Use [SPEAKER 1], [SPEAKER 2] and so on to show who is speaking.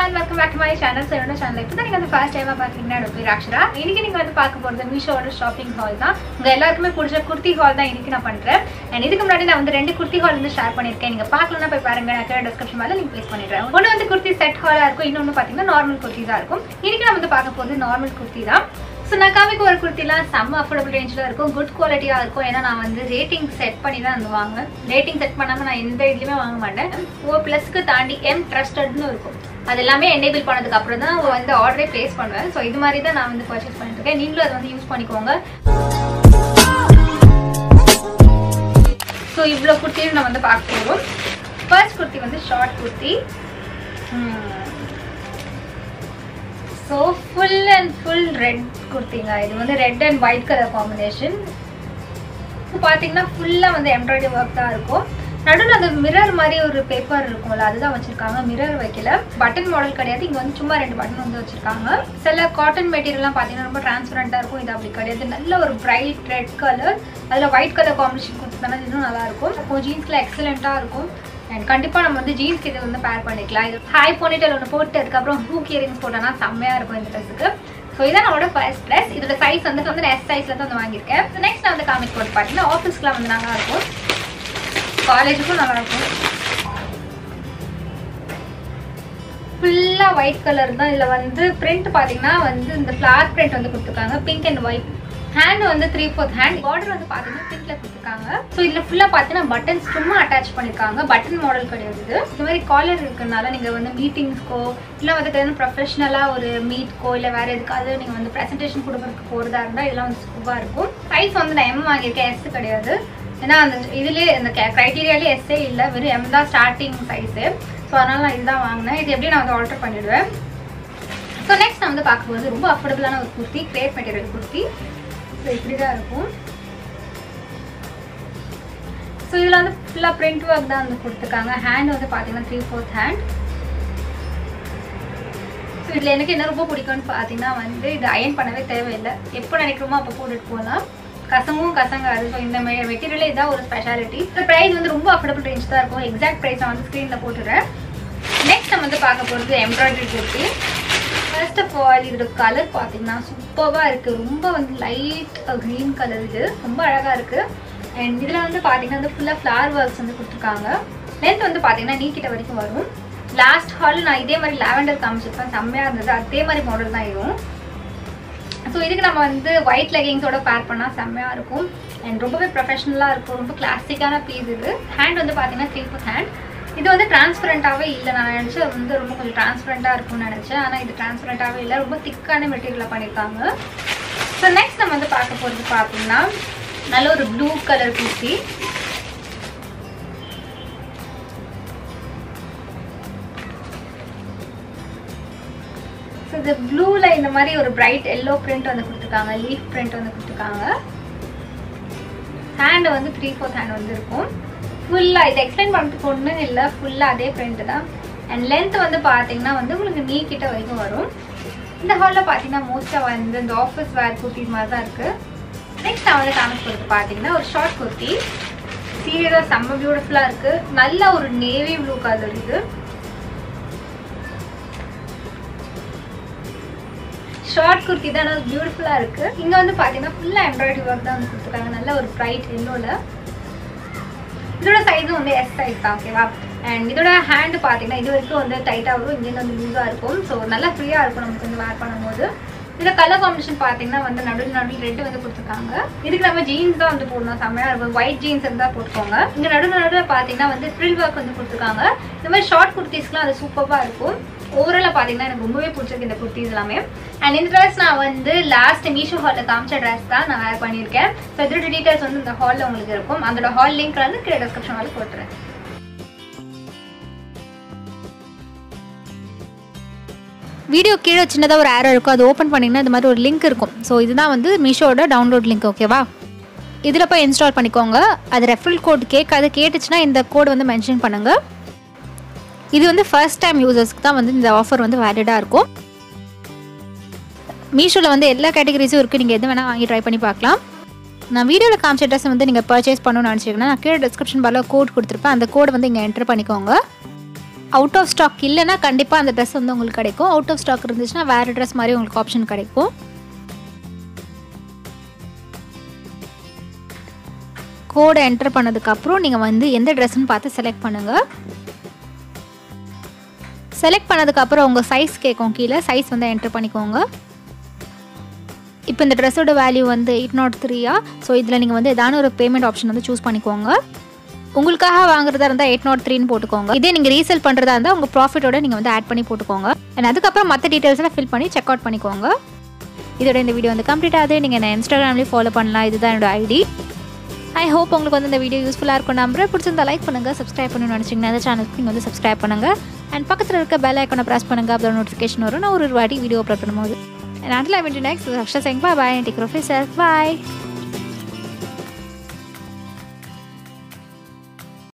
[SPEAKER 1] and welcome back to my channel so என்னோட channel இப்போ தான் நீங்கள் வந்து ஃபர்ஸ்ட் டைமாக பார்க்குறீங்கன்னா என்னோட பேர் அக்ஷரா இன்னைக்கு நீங்கள் வந்து பார்க்க போகிறது மீஷோட ஷாப்பிங் ஹால் தான் உங்கள் எல்லாருக்குமே பிடிச்ச குர்த்தி ஹால் தான் இன்னைக்கு நான் பண்ணுறேன் அண்ட் இதுக்கு முன்னாடி நான் வந்து ரெண்டு குர்த்தி ஹால் வந்து ஷேர் பண்ணியிருக்கேன் நீங்கள் பார்க்கலன்னா போய் பாருங்க நான் கீழே டிஸ்கிரிப்ஷன் மேலே லிங்க் ப்ளேஸ் பண்ணிடுறேன் ஒன்று வந்து குர்த்தி செட் ஹாலாக இருக்கும் இன்னொன்று பார்த்தீங்கன்னா நார்மல் குர்த்தி தான் இருக்கும் இன்னைக்கு நான் வந்து பார்க்க போகிறது நார்மல் குர்த்தி தான் ஸோ நான் காமிக்க ஒரு குர்த்திலாம் செம்ம அஃபோர்டபுள் ரேஞ்சில் இருக்கும் குட் குவாலிட்டியாக இருக்கும் ஏன்னா நான் வந்து ரேட்டிங் செட் பண்ணி தான் வந்து வாங்குவேன் ரேட்டிங் செட் பண்ணாமல் நான் எந்த இதுலையுமே வாங்க மாட்டேன் ஓ ப்ளஸ்க்கு தாண்டி எம் ட்ரஸ்டட்னு இருக்கும் அது எல்லாமே எனேபிள் பண்ணதுக்கு அப்புறம் தான் வந்து ஆர்டரே ப்ளேஸ் பண்ணுவேன் ஸோ இது மாதிரி தான் நான் வந்து பர்ச்சேஸ் பண்ணிட்டு இருக்கேன் நீங்களும் அதை வந்து யூஸ் பண்ணிக்கோங்க ஸோ இவ்வளோ குர்த்தியும் நம்ம வந்து பார்க்க போகிறோம் ஃபர்ஸ்ட் குர்த்தி வந்து short kurti so full and full red குர்த்திங்க இது வந்து red and white colour combination பார்த்தீங்கன்னா ஃபுல்லாக வந்து எம்ப்ராய்டரி ஒர்க் தான் இருக்கும் நடுவில் அந்த மிரர் மாதிரி ஒரு பேப்பர் இருக்கும்ல அதுதான் வச்சிருக்காங்க மிரர் வைக்கல பட்டன் மாடல் கிடையாது இங்கே வந்து சும்மா ரெண்டு பட்டன் வந்து வச்சிருக்காங்க சில காட்டன் மெட்டீரியல்லாம் பார்த்தீங்கன்னா ரொம்ப டிரான்ஸ்பரண்டாக இருக்கும் இது அப்படி கிடையாது நல்ல ஒரு பிரைட் ரெட் கலர் அதில் ஒயிட் கலர் காம்பினேஷன் கொடுத்துருந்தாங்க இன்னும் நல்லா இருக்கும் இப்போ ஜீன்ஸில் எக்ஸலண்ட்டாக இருக்கும் அண்ட் கண்டிப்பாக நம்ம வந்து ஜீன்ஸ்க்கு இது வந்து பேர் பண்ணிக்கலாம் இது ஹை போனிட்டல் ஒன்று போட்டு அதுக்கப்புறம் ஹூக் இயரிங்ஸ் போட்டோன்னா செம்மையாக இருக்கும் இந்த ட்ரெஸ்ஸுக்கு ஸோ இதான் நம்மளோட ஃபர்ஸ்ட் ட்ரெஸ் இதோட சைஸ் வந்து வந்து எஸ் சைஸில் தான் வந்து வாங்கியிருக்கேன் நெக்ஸ்ட் நான் வந்து காமிக் போட்டு பார்த்தீங்கன்னா ஆஃபீஸ்க்குலாம் வந்து நல்லா இருக்கும் காலேஜுக்கும் நல்லா இருக்கும் ஃபுல்லாக ஒயிட் கலர் தான் இதில் வந்து பிரிண்ட் பார்த்தீங்கன்னா வந்து இந்த ஃப்ளார் பிரிண்ட் வந்து கொடுத்துருக்காங்க பிங்க் அண்ட் ஒயிட் ஹேண்ட் வந்து த்ரீ ஃபோர்த் ஹேண்ட் பார்டர் வந்து பார்த்தீங்கன்னா பிங்க்ல கொடுத்துருக்காங்க ஸோ இதில் ஃபுல்லாக பார்த்தீங்கன்னா பட்டன்ஸ் சும்மா அட்டாச் பண்ணியிருக்காங்க பட்டன் மாடல் கிடையாது இது இந்த மாதிரி காலர் இருக்கிறதுனால நீங்கள் வந்து மீட்டிங்ஸ்க்கோ இல்லை வந்து ப்ரொஃபஷனலாக ஒரு மீட்க்கோ இல்லை வேறு எதுக்காவது நீங்கள் வந்து ப்ரெசன்டேஷன் கொடுக்குறதுக்கு போகிறதா இருந்தால் இதெல்லாம் வந்து சூப்பராக இருக்கும் சைஸ் வந்து நான் எம் வாங்கியிருக்கேன் எஸ் கிடையாது ஏன்னா அந்த இதுலேயே இந்த க்ரைட்டீரியாலே எஸ்ஸே இல்லை வெறும் எம் தான் ஸ்டார்டிங் சைஸு ஸோ அதனால் நான் இதுதான் வாங்கினேன் இது எப்படி நான் வந்து ஆல்டர் பண்ணிவிடுவேன் ஸோ நெக்ஸ்ட் நான் வந்து பார்க்கும்போது ரொம்ப அஃபோர்டபுளான ஒரு kurti crepe material kurti so இப்படி தான் இருக்கும் ஸோ இதில் வந்து ஃபுல்லாக பிரிண்ட் ஒர்க் தான் வந்து கொடுத்துருக்காங்க ஹேண்ட் வந்து பார்த்தீங்கன்னா த்ரீ ஃபோர்த் ஹேண்ட் ஸோ இதில் எனக்கு என்ன ரொம்ப பிடிக்கும்னு பார்த்தீங்கன்னா வந்து இது அயன் பண்ணவே தேவையில்லை எப்போ நினைக்கிறோமோ அப்போ போட்டுட்டு போகலாம் கசங்கும் கசங்காது ஸோ இந்த மெட்டீரியலே இதான் ஒரு ஸ்பெஷாலிட்டி இந்த ப்ரைஸ் வந்து ரொம்ப அஃபோர்டபுள் ரேஞ்ச் தான் இருக்கும் எக்ஸாக்ட் ப்ரைஸ் நான் வந்து ஸ்க்ரீனில் போட்டுறேன் நெக்ஸ்ட் நம்ம வந்து பார்க்க போகிறது embroidery kurti first of all இதோட கலர் பார்த்தீங்கன்னா சூப்பராக இருக்குது ரொம்ப வந்து லைட் க்ரீன் கலர் இது ரொம்ப அழகாக இருக்குது அண்ட் இதில் வந்து பார்த்தீங்கன்னா வந்து ஃபுல்லாக ஃப்ளவர் ஒர்க்ஸ் வந்து கொடுத்துருக்காங்க லென்த் வந்து பார்த்தீங்கன்னா நீ கிட்ட வரைக்கும் வரும் லாஸ்ட் ஹால் நான் இதே மாதிரி லாவெண்டர் காமிச்சிருப்பேன் செம்மையாக இருந்தது அதே மாதிரி மாடல் தான் இதுவும் ஸோ இதுக்கு நம்ம வந்து ஒயிட் லெகிங்ஸோட பேர் பண்ணால் செம்மையாக இருக்கும் அண்ட் ரொம்பவே ப்ரொஃபஷனலாக இருக்கும் ரொம்ப கிளாசிக்கான பீஸ் இது ஹேண்ட் வந்து பார்த்தீங்கன்னா த்ரீ ஃபுட் ஹேண்ட் இது வந்து டிரான்ஸ்பரண்ட்டாகவே இல்லை நான் நினச்சேன் வந்து ரொம்ப கொஞ்சம் டிரான்ஸ்பரண்ட்டாக இருக்கும்னு நினச்சேன் ஆனால் இது டிரான்ஸ்பரண்ட்டாகவே இல்லை ரொம்ப திக்கான மெட்டீரியலில் பண்ணியிருக்காங்க ஸோ நெக்ஸ்ட் நம்ம வந்து பார்க்க போகிறது பார்த்தீங்கன்னா நல்ல ஒரு ப்ளூ கலர் குர்த்தி ஸோ இந்த ப்ளூவில் இந்த மாதிரி ஒரு பிரைட் எல்லோ பிரிண்ட் வந்து கொடுத்துருக்காங்க லீஃப் பிரிண்ட் வந்து கொடுத்துருக்காங்க ஹேண்ட் வந்து த்ரீ ஃபோர்த் ஹேண்ட் வந்து இருக்கும் ஃபுல்லாக இது எக்ஸ்பிளைன் பண்ணுறதுக்கு ஒன்றும் இல்லை ஃபுல்லாக அதே பிரிண்ட் தான் அண்ட் லென்த் வந்து பார்த்தீங்கன்னா வந்து உங்களுக்கு நீ கிட்ட வரைக்கும் வரும் இந்த ஹாலில் பார்த்தீங்கன்னா மோஸ்ட்டாக வந்து இந்த ஆஃபீஸ் வேர் குர்த்தி மாதிரி தான் இருக்குது நெக்ஸ்ட் நான் வந்து காமிக் கொடுத்து பார்த்தீங்கன்னா ஒரு ஷார்ட் குர்த்தி சீரியஸாக செம்ம பியூட்டிஃபுல்லாக இருக்குது நல்ல ஒரு நேவி ப்ளூ கலர் இது ஷார்ட் குர்த்தி தான் நல்லா பியூட்டிஃபுல்லாக இருக்குது இங்கே வந்து பார்த்தீங்கன்னா ஃபுல்லாக எம்ப்ராய்டரி ஒர்க் தான் வந்து கொடுத்துருக்காங்க நல்ல ஒரு ப்ரைட் எல்லோவில் இதோட சைஸும் வந்து எஸ் சைஸ் தான் ஓகேவா அண்ட் இதோட ஹேண்டு பார்த்தீங்கன்னா இது வரைக்கும் வந்து டைட்டாக வரும் இங்கேருந்து வந்து லூஸாக இருக்கும் ஸோ நல்லா ஃப்ரீயாக இருக்கும் நமக்கு வந்து வேர் பண்ணும்போது இதில் கலர் காம்பினேஷன் பார்த்தீங்கன்னா வந்து நடுவில் நடுவில் ரெட்டு வந்து கொடுத்துருக்காங்க இதுக்கு நம்ம ஜீன்ஸ் தான் வந்து போடணும் செம்மையாக இருக்கும் ஒயிட் ஜீன்ஸ் இருந்தால் போட்டுக்கோங்க இங்கே நடுவில் நடுவில் பார்த்தீங்கன்னா வந்து ஃப்ரில் ஒர்க் வந்து கொடுத்துருக்காங்க இந்த மாதிரி ஷார்ட் குர்த்திஸ்க்குலாம் அது சூப்பராக இருக்கும் ஓவராலாக பார்த்தீங்கன்னா எனக்கு ரொம்பவே பிடிச்சிருக்கு இந்த குர்த்திஸ் எல்லாமே அண்ட் இந்த ட்ரெஸ் நான் வந்து லாஸ்ட் மீஷோ ஹாலில் காமிச்ச ட்ரெஸ் தான் நான் வேர் பண்ணியிருக்கேன் ஸோ இதோட டீட்டெயில்ஸ் வந்து இந்த ஹாலில் உங்களுக்கு இருக்கும் அதோட ஹால் லிங்க் வந்து கீழே டிஸ்கிரிப்ஷன் வந்து போட்டுறேன்
[SPEAKER 2] வீடியோ கீழே சின்னதாக ஒரு ஆரோ இருக்கும் அது ஓப்பன் பண்ணிங்கன்னா இந்த மாதிரி ஒரு லிங்க் இருக்கும் ஸோ இதுதான் வந்து மீஷோட டவுன்லோட் லிங்க் ஓகேவா இதில் போய் இன்ஸ்டால் பண்ணிக்கோங்க அது ரெஃபரல் கோட் கேட்காது கேட்டுச்சுன்னா இந்த கோட் வந்து மென்ஷன் பண்ணுங்கள் இது வந்து ஃபர்ஸ்ட் டைம் யூசர்ஸ்க்கு தான் வந்து இந்த ஆஃபர் வந்து வேலிடாக இருக்கும் மீஷோவில் வந்து எல்லா கேட்டகரிஸும் இருக்குது நீங்கள் எது வேணால் வாங்கி ட்ரை பண்ணி பார்க்கலாம் நான் வீடியோவில் காமிச்ச ட்ரெஸ் வந்து நீங்கள் பர்ச்சேஸ் பண்ணணும்னு நினச்சிங்கன்னா நான் கீழே டிஸ்கிரிப்ஷன் பாரில் கோட் கொடுத்துருப்பேன் அந்த கோடை வந்து இங்கே என்டர் பண்ணிக்கோங்க அவுட் ஆஃப் ஸ்டாக் இல்லைன்னா கண்டிப்பாக அந்த ட்ரெஸ் வந்து உங்களுக்கு கிடைக்கும் அவுட் ஆஃப் ஸ்டாக் இருந்துச்சுன்னா வேறு ட்ரெஸ் மாதிரி உங்களுக்கு ஆப்ஷன் கிடைக்கும் கோடை என்டர் பண்ணதுக்கப்புறம் நீங்கள் வந்து எந்த ட்ரெஸ்ஸுன்னு பார்த்து செலக்ட் பண்ணுங்கள் செலக்ட் பண்ணதுக்கப்புறம் உங்கள் சைஸ் கேட்கும் கீழே சைஸ் வந்து என்டர் பண்ணிக்கோங்க இப்போ இந்த ட்ரெஸ்ஸோட வேல்யூ வந்து எயிட் நாட் த்ரீயா ஸோ இதில் நீங்கள் வந்து ஏதான ஒரு பேமெண்ட் ஆப்ஷன் வந்து சூஸ் பண்ணிக்கோங்க உங்களுக்காக வாங்குறதா இருந்தால் எயிட் நாட் த்ரீன்னு போட்டுக்கோங்க இதே நீங்கள் ரீசேல் பண்ணுறதா இருந்தால் உங்கள் ப்ராஃபிட்டோட நீங்கள் வந்து ஆட் பண்ணி போட்டுக்கோங்க அண்ட் அதுக்கப்புறம் மற்ற டீட்டெயில்ஸ்லாம் ஃபில் பண்ணி செக் அவுட் பண்ணிக்கோங்க இதோட இந்த வீடியோ வந்து கம்ப்ளீட் ஆகுது நீங்கள் என்ன இன்ஸ்டாகிராம்லேயும் ஃபாலோ பண்ணலாம் இதுதான் என்னோட ஐடி ஐ ஹோப் உங்களுக்கு வந்து இந்த வீடியோ யூஸ்ஃபுல்லாக இருக்கும் நம்புறேன் பிடிச்சிருந்தா லைக் பண்ணுங்கள் சப்ஸ்கிரைப் பண்ணணும்னு நினச்சிங்கன்னா அந்த சேனலுக்கு நீங்கள் வந்து சப்ஸ்கிரைப் பண்ணுங்கள் அண்ட் பக்கத்தில் இருக்க பெல் ஐக்கனை ப்ரெஸ் பண்ணுங்கள் அப்போ நோட்டிஃபிகேஷன் வரும் நான் ஒரு வாட்டி வீடியோ அப்லோட் பண்ணும்போது அண்ட் அதில் நெக்ஸ்ட் அக்ஷா சிங் பாய் டேக் ரோஃபி சார் பாய்